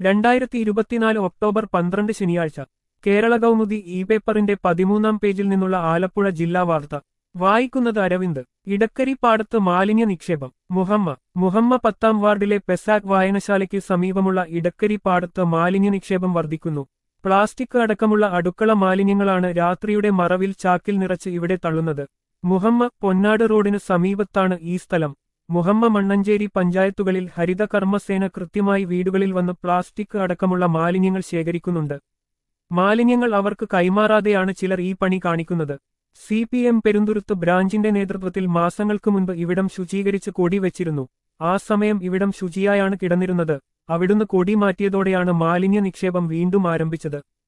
രണ്ടായിരത്തി ഇരുപത്തിനാല് ഒക്ടോബർ പന്ത്രണ്ട് ശനിയാഴ്ച കേരള കൗമുദി ഇ പേപ്പറിന്റെ പതിമൂന്നാം പേജിൽ നിന്നുള്ള ആലപ്പുഴ ജില്ലാ വാർത്ത വായിക്കുന്നത് അരവിന്ദ് ഇടക്കരി പാടത്ത് മാലിന്യ നിക്ഷേപം മുഹമ്മ മുഹമ്മ പത്താം വാർഡിലെ പെസാക് വായനശാലയ്ക്ക് സമീപമുള്ള ഇടക്കരി പാടത്ത് മാലിന്യ നിക്ഷേപം വർദ്ധിക്കുന്നു പ്ലാസ്റ്റിക് അടക്കമുള്ള അടുക്കള മാലിന്യങ്ങളാണ് രാത്രിയുടെ മറവിൽ ചാക്കിൽ നിറച്ച് ഇവിടെ തള്ളുന്നത് മുഹമ്മ പൊന്നാട് റോഡിന് സമീപത്താണ് ഈ സ്ഥലം മുഹമ്മ മണ്ണഞ്ചേരി പഞ്ചായത്തുകളിൽ ഹരിത കർമ്മസേന കൃത്യമായി വീടുകളിൽ വന്ന് പ്ലാസ്റ്റിക് അടക്കമുള്ള മാലിന്യങ്ങൾ ശേഖരിക്കുന്നുണ്ട് മാലിന്യങ്ങൾ അവർക്ക് കൈമാറാതെയാണ് ചിലർ ഈ പണി കാണിക്കുന്നത് സി പി എം പെരുന്തുരുത്ത് ബ്രാഞ്ചിന്റെ നേതൃത്വത്തിൽ മാസങ്ങൾക്ക് മുൻപ് ഇവിടം ശുചീകരിച്ച് കൊടി വെച്ചിരുന്നു ആ സമയം ഇവിടം ശുചിയായാണ് കിടന്നിരുന്നത് അവിടുന്ന് കൊടി മാറ്റിയതോടെയാണ് മാലിന്യ നിക്ഷേപം വീണ്ടും ആരംഭിച്ചത്